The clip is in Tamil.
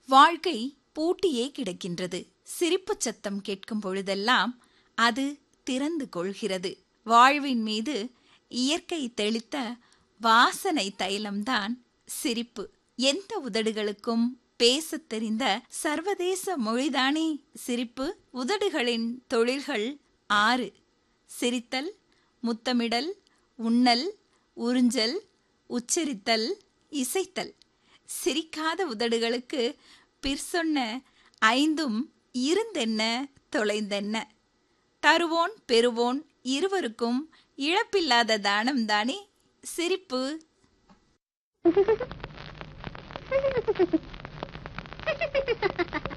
வாழ்க்கை பூட்டியே கிடக்கின்றது சிரிப்புச் சத்தம் கேட்கும் பொழுதெல்லாம் அது திறந்து கொள்கிறது வாழ்வின் மீது இயற்கை தெளித்த வாசனை தைலம்தான் சிரிப்பு எந்த உதடுகளுக்கும் பேசத் தெரிந்த சர்வதேச மொழிதானே சிரிப்பு உதடுகளின் தொழில்கள் ஆறு சிரித்தல் முத்தமிடல் உண்ணல் உறிஞ்சல் உச்சரித்தல் இசைத்தல் சிரிக்காத உதடுகளுக்கு பிற்சொன்ன ஐந்தும் இருந்தென்ன தொலைந்தென்ன தருவோன் பெறுவோன் இருவருக்கும் இழப்பில்லாத தானம் தானே சிரிப்பு Ha ha ha ha ha!